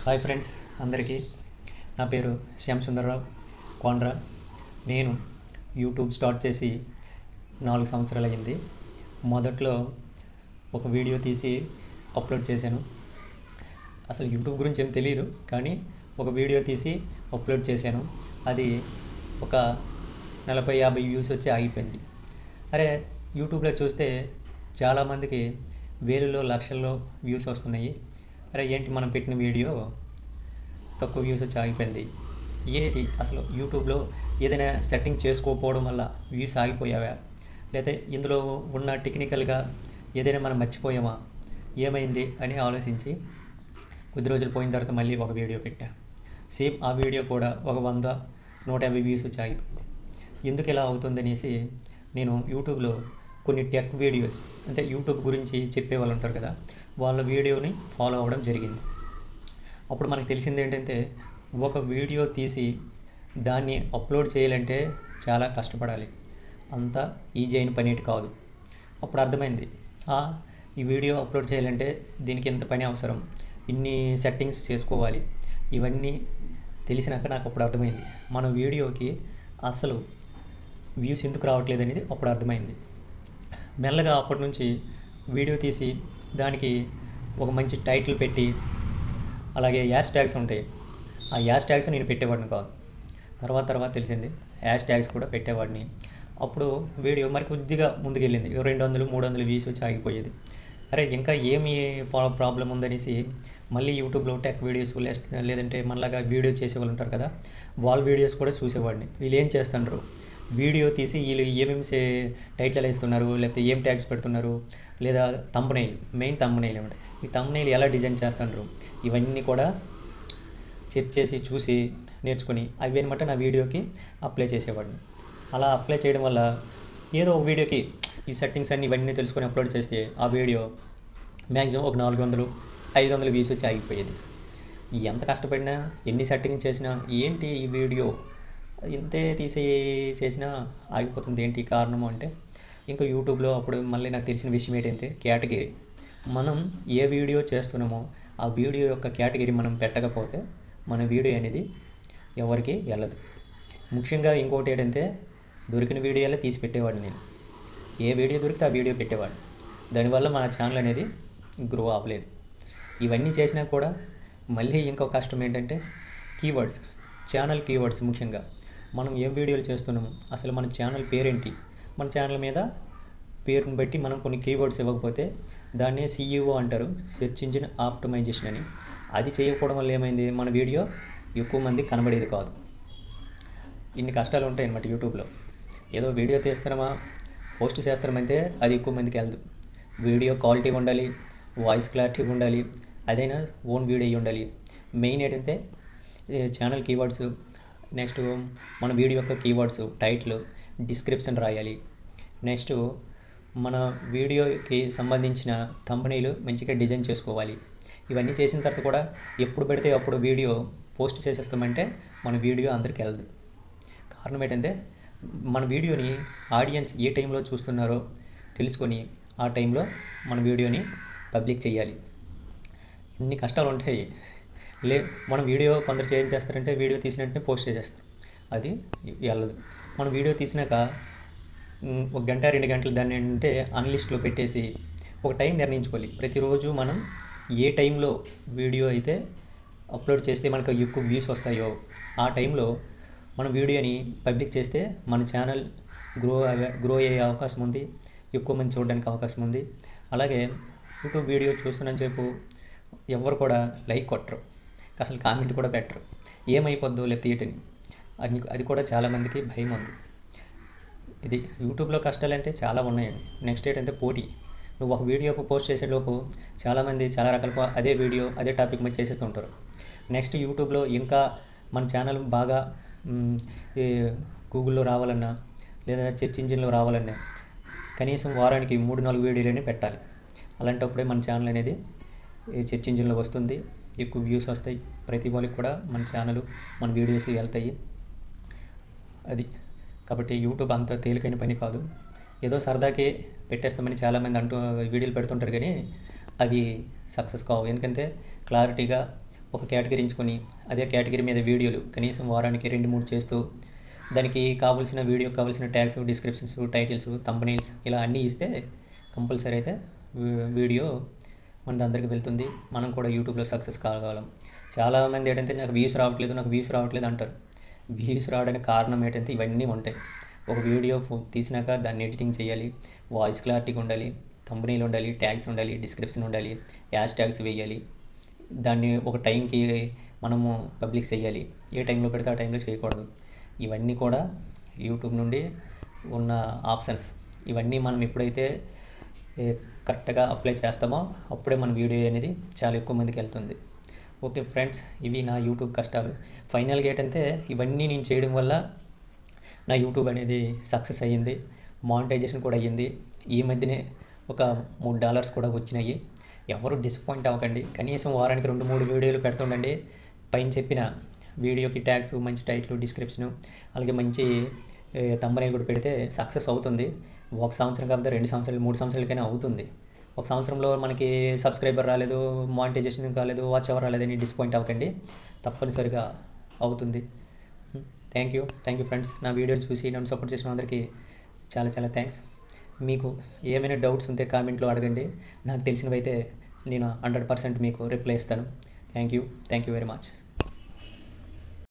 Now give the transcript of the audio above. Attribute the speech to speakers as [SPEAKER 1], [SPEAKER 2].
[SPEAKER 1] hi friends అందరికీ నా పేరు శ్యామ్ సుందర్రావు కోండ్రా నేను యూట్యూబ్ స్టార్ట్ చేసి నాలుగు సంవత్సరాలు అయింది మొదట్లో ఒక వీడియో తీసి అప్లోడ్ చేశాను అసలు యూట్యూబ్ గురించి ఏం తెలియదు కానీ ఒక వీడియో తీసి అప్లోడ్ చేశాను అది ఒక నలభై యాభై వ్యూస్ వచ్చి ఆగిపోయింది అరే యూట్యూబ్లో చూస్తే చాలామందికి వేలలో లక్షల్లో వ్యూస్ వస్తున్నాయి అరే ఏంటి మనం పెట్టిన వీడియో తక్కువ వ్యూస్ వచ్చి ఆగిపోయింది ఏంటి అసలు యూట్యూబ్లో ఏదైనా సెట్టింగ్ చేసుకోకపోవడం వల్ల వ్యూస్ ఆగిపోయావా లేకపోతే ఇందులో ఉన్న టెక్నికల్గా ఏదైనా మనం మర్చిపోయామా ఏమైంది అని ఆలోచించి కొద్ది రోజులు పోయిన తర్వాత మళ్ళీ ఒక వీడియో పెట్టా సేమ్ ఆ వీడియో కూడా ఒక వంద నూట యాభై వ్యూస్ వచ్చి ఆగిపోయింది ఎందుకు ఇలా అవుతుందనేసి నేను యూట్యూబ్లో కొన్ని టెక్ వీడియోస్ అంటే యూట్యూబ్ గురించి చెప్పే వాళ్ళు ఉంటారు కదా వాళ్ళ వీడియోని ఫాలో అవ్వడం జరిగింది అప్పుడు మనకు తెలిసింది ఏంటంటే ఒక వీడియో తీసి దాన్ని అప్లోడ్ చేయాలంటే చాలా కష్టపడాలి అంత ఈజీ అయిన పని ఏంటి కాదు అప్పుడు అర్థమైంది ఆ, ఈ వీడియో అప్లోడ్ చేయాలంటే దీనికి ఎంత పని అవసరం ఇన్ని సెట్టింగ్స్ చేసుకోవాలి ఇవన్నీ తెలిసినాక నాకు అప్పుడు అర్థమైంది మన వీడియోకి అసలు వ్యూస్ ఎందుకు రావట్లేదు అనేది అప్పుడు అర్థమైంది మెల్లగా అప్పటి నుంచి వీడియో తీసి దానికి ఒక మంచి టైటిల్ పెట్టి అలాగే యాష్ ట్యాగ్స్ ఉంటాయి ఆ యాష్ ట్యాగ్స్ నేను పెట్టేవాడిని కాదు తర్వాత తర్వాత తెలిసింది యాష్ ట్యాగ్స్ కూడా పెట్టేవాడిని అప్పుడు వీడియో మరి కొద్దిగా ముందుకెళ్ళింది రెండు వందలు మూడు వందలు వ్యూస్ వచ్చి ఆగిపోయేది అరే ఇంకా ఏమి ప్రాబ్లం ఉందనేసి మళ్ళీ యూట్యూబ్లో టెక్ వీడియోస్ లేస్- లేదంటే మనలాగా వీడియో చేసే వాళ్ళు ఉంటారు కదా వాళ్ళ వీడియోస్ కూడా చూసేవాడిని వీళ్ళు ఏం చేస్తుండ్రు వీడియో తీసి వీళ్ళు ఏమేమి సే టైటిల్ వేస్తున్నారు లేకపోతే ఏం ట్యాగ్స్ పెడుతున్నారు లేదా తమ్మునైల్ మెయిన్ తమ్మునైల్ అనమాట ఈ తమ్మునైల్ ఎలా డిజైన్ చేస్తుండ్రు ఇవన్నీ కూడా చెక్ చేసి చూసి నేర్చుకుని అవి అనమాట నా వీడియోకి అప్లై చేసేవాడిని అలా అప్లై చేయడం వల్ల ఏదో ఒక వీడియోకి ఈ సెట్టింగ్స్ అన్ని ఇవన్నీ తెలుసుకొని అప్లోడ్ చేస్తే ఆ వీడియో మ్యాక్సిమం ఒక నాలుగు వందలు ఐదు వందలు వ్యూస్ వచ్చి ఆగిపోయేది ఎంత కష్టపడినా ఎన్ని సెట్టింగ్స్ చేసినా ఏంటి ఈ వీడియో ఇంతే తీసి చేసినా ఆగిపోతుంది ఏంటి కారణము అంటే ఇంకా యూట్యూబ్లో అప్పుడు మళ్ళీ నాకు తెలిసిన విషయం ఏంటంటే కేటగిరీ మనం ఏ వీడియో చేస్తున్నామో ఆ వీడియో యొక్క కేటగిరీ మనం పెట్టకపోతే మన వీడియో అనేది ఎవరికి వెళ్ళదు ముఖ్యంగా ఇంకోటి ఏంటంటే దొరికిన వీడియోలే తీసి పెట్టేవాడిని నేను ఏ వీడియో దొరికితే ఆ వీడియో పెట్టేవాడిని దానివల్ల మన ఛానల్ అనేది గ్రో అవ్వలేదు ఇవన్నీ చేసినా కూడా మళ్ళీ ఇంకో కష్టం ఏంటంటే కీవర్డ్స్ ఛానల్ కీవర్డ్స్ ముఖ్యంగా మనం ఏ వీడియోలు చేస్తున్నాము అసలు మన ఛానల్ పేరేంటి మన ఛానల్ మీద పేరుని బట్టి మనం కొన్ని కీవర్డ్స్ ఇవ్వకపోతే దాన్నే సిఇఓ అంటారు సెర్చ్ ఇంజిన్ ఆప్టమైజేషన్ అని అది చేయకపోవడం వల్ల ఏమైంది మన వీడియో ఎక్కువ మంది కనబడేది కాదు ఇన్ని కష్టాలు ఉంటాయి అన్నమాట యూట్యూబ్లో ఏదో వీడియో తీస్తున్నామా పోస్ట్ చేస్తున్నామంటే అది ఎక్కువ మందికి వెళ్ళదు వీడియో క్వాలిటీ ఉండాలి వాయిస్ క్లారిటీ ఉండాలి అదైనా ఓన్ వీడియో అయి ఉండాలి మెయిన్ ఏంటంటే ఛానల్ కీవర్డ్స్ నెక్స్ట్ మన వీడియో యొక్క కీవర్డ్స్ టైటిల్ డిస్క్రిప్షన్ రాయాలి నెక్స్ట్ మన వీడియోకి సంబంధించిన కంపెనీలు మంచిగా డిజైన్ చేసుకోవాలి ఇవన్నీ చేసిన తర్వాత కూడా ఎప్పుడు పెడితే అప్పుడు వీడియో పోస్ట్ చేసేస్తామంటే మన వీడియో అందరికి వెళ్ళదు కారణం ఏంటంటే మన వీడియోని ఆడియన్స్ ఏ టైంలో చూస్తున్నారో తెలుసుకొని ఆ టైంలో మన వీడియోని పబ్లిక్ చేయాలి ఇన్ని కష్టాలు ఉంటాయి లే మనం వీడియో కొందరు ఏం చేస్తారంటే వీడియో తీసినట్టే పోస్ట్ చేసేస్తారు అది వెళ్ళదు మనం వీడియో తీసినాక మ్, ఒక గంట రెండు గంటలు దాన్ని ఏంటంటే అన్లిస్ట్లో పెట్టేసి ఒక టైం నిర్ణయించుకోవాలి ప్రతిరోజు మనం ఏ టైంలో వీడియో అయితే అప్లోడ్ చేస్తే మనకు ఎక్కువ వ్యూస్ వస్తాయో ఆ టైంలో మన వీడియోని పబ్లిక్ చేస్తే మన ఛానల్ గ్రో అవ- గ్రో అయ్యే అవకాశం ఉంది ఎక్కువ మంది చూడడానికి అవకాశం ఉంది అలాగే యూట్యూబ్ వీడియో చూస్తున్నంత సేపు ఎవరు కూడా లైక్ కొట్టరు అసలు కామెంట్ కూడా పెట్టరు ఏమైపోద్దో లేకపోతే ఏంటని అది అది కూడా చాలామందికి భయం ఉంది ఇది యూట్యూబ్లో కష్టాలు అంటే చాలా ఉన్నాయండి నెక్స్ట్ ఏంటంటే పోటీ నువ్వు ఒక వీడియో పోస్ట్ చేసేలోపు చాలామంది చాలా రకాల ప- అదే వీడియో అదే టాపిక్ మీద చేసేస్తుంటారు నెక్స్ట్ యూట్యూబ్లో ఇంకా మన ఛానల్ బాగా మ్, ఈ గూగుల్లో రావాలన్నా లేదా సెర్చ్ ఇంజిన్లో రావాలన్నా కనీసం వారానికి మూడు నాలుగు వీడియోలనే పెట్టాలి అలాంటప్పుడే మన ఛానల్ అనేది ఈ సెర్చ్ ఇంజిన్లో వస్తుంది ఎక్కువ వ్యూస్ వస్తాయి ప్రతి వాళ్ళకి కూడా మన ఛానల్ మన వీడియోస్ వెళ్తాయి అది కాబట్టి యూట్యూబ్ అంత తేలికైన పని కాదు ఏదో సరదాకి పెట్టేస్తామని చాలామంది అంటూ వీడియోలు పెడుతుంటారు కానీ అవి సక్సెస్ కావు ఎందుకంటే క్లారిటీగా ఒక కేటగిరీ ఎంచుకొని అదే కేటగిరీ మీద వీడియోలు కనీసం వారానికి రెండు మూడు చేస్తూ దానికి కావాల్సిన వీడియో కావాల్సిన ట్యాగ్స్ డిస్క్రిప్షన్స్ టైటిల్స్ తంబనైల్స్ ఇలా అన్నీ ఇస్తే కంపల్సరీ అయితే వీ- వీడియో మన అందరికి వెళ్తుంది మనం కూడా యూట్యూబ్లో సక్సెస్ కాగలం చాలామంది ఏంటంటే నాకు వ్యూస్ రావట్లేదు నాకు వ్యూస్ రావట్లేదు అంటారు వ్యూస్ రావడానికి కారణం ఏంటంటే ఇవన్నీ ఉంటాయి ఒక వీడియో ఫో- తీసినాక దాన్ని ఎడిటింగ్ చేయాలి వాయిస్ క్లారిటీగా ఉండాలి కంపెనీలు ఉండాలి ట్యాగ్స్ ఉండాలి డిస్క్రిప్షన్ ఉండాలి యాష్ ట్యాగ్స్ వేయాలి దాన్ని ఒక టైంకి మనము పబ్లిక్ చేయాలి ఏ టైంలో పెడితే ఆ టైంలో చేయకూడదు ఇవన్నీ కూడా యూట్యూబ్ నుండి ఉన్న ఆప్షన్స్ ఇవన్నీ మనం ఎప్పుడైతే ఏ, కరెక్ట్గా అప్లై చేస్తామో అప్పుడే మన వీడియో అనేది చాలా ఎక్కువ మందికి వెళ్తుంది ఓకే ఫ్రెండ్స్ ఇవి నా యూట్యూబ్ కష్టాలు ఫైనల్గా ఏంటంటే ఇవన్నీ నేను చేయడం వల్ల నా యూట్యూబ్ అనేది సక్సెస్ అయ్యింది మానిటైజేషన్ కూడా అయ్యింది ఈ మధ్యనే ఒక మూడు డాలర్స్ కూడా వచ్చినాయి ఎవరు డిసప్పాయింట్ అవ్వకండి కనీసం వారానికి రెండు మూడు వీడియోలు పెడుతుండండి పైన చెప్పిన వీడియోకి ట్యాగ్స్ మంచి టైటిల్ డిస్క్రిప్షను అలాగే మంచి తంబనేలు కూడా పెడితే సక్సెస్ అవుతుంది ఒక సంవత్సరం కాకపోతే రెండు సంవత్సరాలు మూడు సంవత్సరాలకైనా అవుతుంది ఒక సంవత్సరంలో మనకి సబ్స్క్రైబర్ రాలేదు మానిటైజేషన్ కాలేదు వాచ్ అవర్ రాలేదని డిసప్పాయింట్ అవ్వకండి తప్పనిసరిగా అవుతుంది thank you thank you friends నా వీడియోలు చూసి నన్ను సపోర్ట్ చేసిన అందరికీ చాలా చాలా థ్యాంక్స్ మీకు ఏమైనా డౌట్స్ ఉంటే కామెంట్లో అడగండి నాకు తెలిసినవైతే నేను హండ్రెడ్ పర్సెంట్ మీకు రిప్లై ఇస్తాను thank you thank you very much